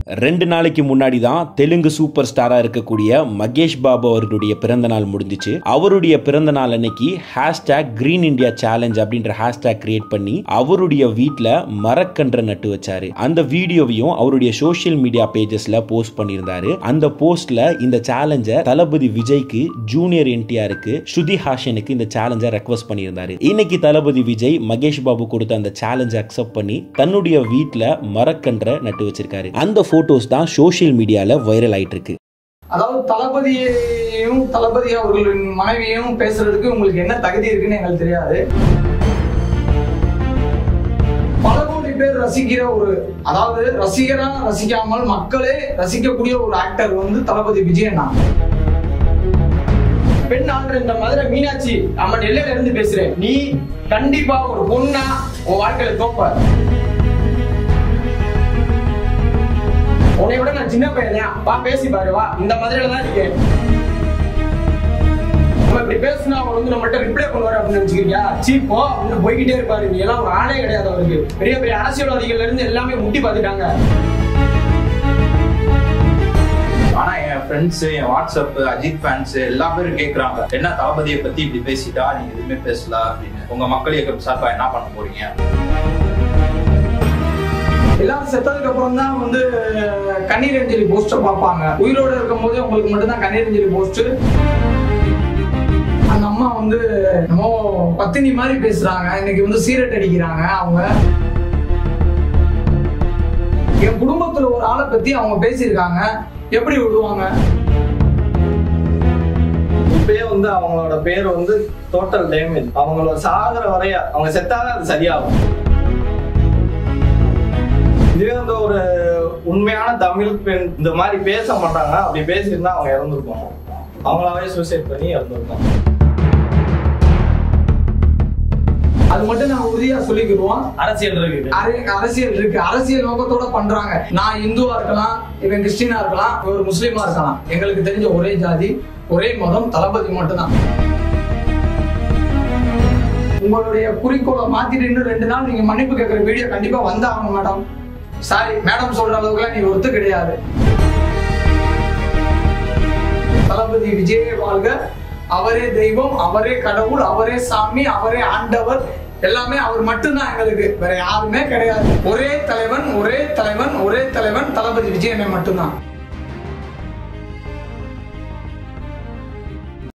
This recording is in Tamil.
ரெண்டு நாளைக்கு முன்னாடி தான் தெலுங்கு சூப்பர் ஸ்டாரா இருக்கக்கூடிய மகேஷ் பாபு அவர்களுடைய பிறந்த நாள் முடிஞ்சிச்சு அவருடைய பிறந்த நாள் அன்னைக்கு ஹேஷ்டேக் கிரீன் இந்தியா சேலஞ்ச் அப்படின்ற ஹேஷ்டேக் கிரியேட் பண்ணி அவருடைய வீட்டில் மரக்கன்றை நட்டு வச்சாரு அந்த வீடியோவையும் அவருடைய சோஷியல் மீடியா பேஜஸ்ல போஸ்ட் பண்ணியிருந்தாரு அந்த போஸ்ட்ல இந்த சேலஞ்சை தளபதி விஜய்க்கு ஜூனியர் என்டிஆருக்கு ஸ்ருதி ஹாஷனுக்கு இந்த சேலஞ்சை ரெக்வஸ்ட் பண்ணியிருந்தாரு இன்னைக்கு தளபதி விஜய் மகேஷ் பாபு கொடுத்த அந்த சேலஞ்சை அக்செப்ட் பண்ணி தன்னுடைய வீட்டில் மரக்கன்றை நட்டு வச்சிருக்காரு அந்த போட்டோஸ் தான் சோஷியல் மீடியால வைரல் ஆயிட்டு இருக்கு அதாவது தளபதியையும் தளபதி அவர்களின் மனைவியையும் பேசுறதுக்கு உங்களுக்கு என்ன தகுதி இருக்குன்னு எங்களுக்கு தெரியாது பல கோடி பேர் ரசிக்கிற ஒரு அதாவது ரசிகரா ரசிக்காமல் மக்களே ரசிக்கக்கூடிய ஒரு ஆக்டர் வந்து தளபதி விஜயண்ணா பெண் ஆள்ற இந்த மதுரை மீனாட்சி அம்மன் எல்லையில இருந்து பேசுறேன் நீ கண்டிப்பா ஒரு பொண்ணா உன் வாழ்க்கையில தோப்ப உன்னை விட நான் சின்ன பையன் தான் வா பேசி பாரு வா இந்த மதுரையில தான் இருக்கேன் நம்ம இப்படி பேசுனா அவர் வந்து நம்மள்ட்ட ரிப்ளை பண்ணுவாரு அப்படின்னு நினைச்சுக்கிறியா சீப்போ அப்படின்னு போய்கிட்டே இருப்பாரு நீ எல்லாம் ஒரு ஆளே கிடையாது அவருக்கு பெரிய பெரிய அரசியல்வாதிகள்ல இருந்து எல்லாமே முட்டி பார்த்துட்டாங்க ஆனா என் ஃப்ரெண்ட்ஸ் என் வாட்ஸ்அப் அஜித் ஃபேன்ஸ் எல்லா பேரும் கேக்குறாங்க என்ன தளபதியை பத்தி இப்படி பேசிட்டா நீங்க எதுவுமே பேசல அப்படின்னு உங்க மக்கள் இயக்கம் சார்பா என்ன பண்ண போறீங்க எல்லாரும் செத்ததுக்கு அப்புறம் தான் வந்து கண்ணீர் அஞ்சலி போஸ்டர் பார்ப்பாங்க உயிரோட இருக்கும் போது உங்களுக்கு மட்டும்தான் கண்ணீர் அஞ்சலி போஸ்ட் அந்த அம்மா வந்து நம்ம பத்தினி மாதிரி பேசுறாங்க இன்னைக்கு வந்து சீரட் அடிக்கிறாங்க அவங்க என் குடும்பத்துல ஒரு ஆளை பத்தி அவங்க பேசியிருக்காங்க எப்படி விடுவாங்க இப்பயே வந்து அவங்களோட பேர் வந்து டோட்டல் டேமேஜ் அவங்களோட சாகுற வரைய அவங்க செத்தாதான் அது சரியாகும் இதுவே வந்து ஒரு உண்மையான தமிழ் பெண் இந்த மாதிரி பேச மாட்டாங்க அப்படி பேசியிருந்தா அவங்க இறந்துருப்பாங்க அவங்களாவே சூசைட் பண்ணி இறந்துருப்பாங்க அது மட்டும் நான் உறுதியா சொல்லிக்கிடுவோம் அரசியல் இருக்கு அரை- அரசியல் இருக்கு அரசியல் நோக்கத்தோட பண்றாங்க நான் இந்துவா இருக்கலாம் இவன் கிறிஸ்டினா இருக்கலாம் இவர் முஸ்லீமா இருக்கலாம் எங்களுக்கு தெரிஞ்ச ஒரே ஜாதி ஒரே மதம் தளபதி மட்டும்தான் உங்களுடைய குறிக்கோளை மாத்திட்டு இன்னும் ரெண்டு நாள் நீங்க மன்னிப்பு கேட்கிற வீடியோ கண்டிப்பா வந்தாகணும் மேடம் சாரி மேடம் சொல்ற அளவுக்குலாம் நீ ஒத்து கிடையாது தளபதி விஜயே வாழ்க அவரே தெய்வம் அவரே கடவுள் அவரே சாமி அவரே ஆண்டவர் எல்லாமே அவர் மட்டும்தான் எங்களுக்கு வேற யாருமே கிடையாது ஒரே தலைவன் ஒரே தலைவன் ஒரே தலைவன் தளபதி விஜயனை மட்டும்தான்